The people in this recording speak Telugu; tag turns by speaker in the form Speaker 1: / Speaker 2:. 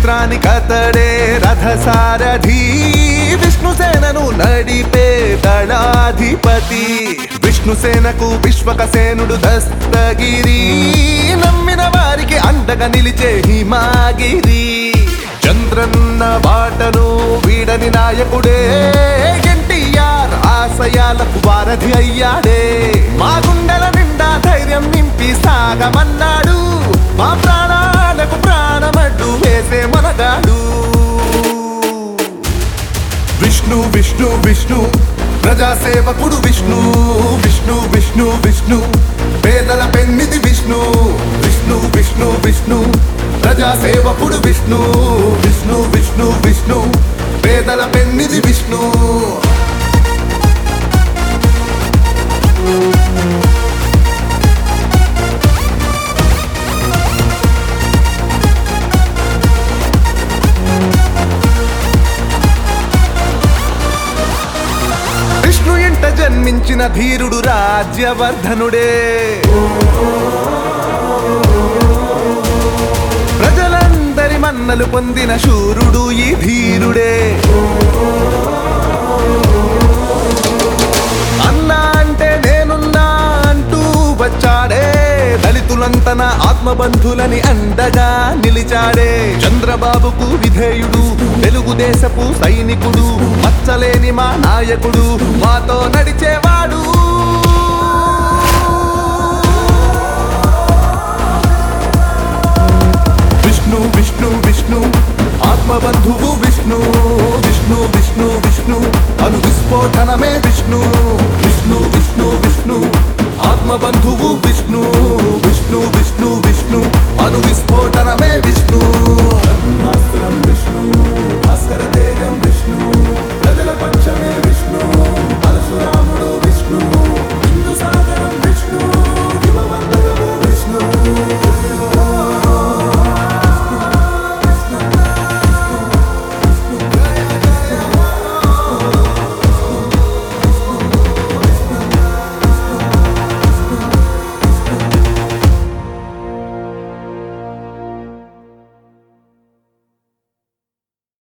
Speaker 1: క్షేత్రానికతడే రథసారథి విష్ణుసేనను నడిపే దళాధిపతి విష్ణుసేనకు విశ్వకసేనుడు దస్తగిరి నమ్మిన వారికి అండగా నిలిచే హిమాగిరి చంద్రన్న బాటను వీడని నాయకుడే ఎన్టీఆర్ ఆశయాలకు వారధి అయ్యాడే మా గుండెల నిండా ధైర్యం నింపి సాగమన్నాడు మా ప్రాణాలకు ప్రాణమడ్డు వేసే మనగాడు విష్ణు విష్ణు విష్ణు ప్రజాసేవకుడు విష్ణు విష్ణు విష్ణు విష్ణు పేదల పెన్నిది విష్ణు విష్ణు విష్ణు విష్ణు ప్రజాసేవకుడు విష్ణు విష్ణు విష్ణు విష్ణు పేదల పెన్నిది విష్ణు విష్ణు ఇంట జన్మించిన ధీరుడు రాజ్యవర్ధనుడే ప్రజలందరి మన్నలు పొందిన శూరుడు ఈ ధీరుడే అన్నా అంటే నేనున్నా అంటూ వచ్చాడే దళితులంతన ఆత్మబంధులని అండగా నిలిచాడే చంద్రబాబుకు విధేయుడు తెలుగుదేశపు సైనికుడు మచ్చలేని మా నాయకుడు మాతో నడిచేవాడు విష్ణు విష్ణు విష్ణు ఆత్మబంధువు విష్ణు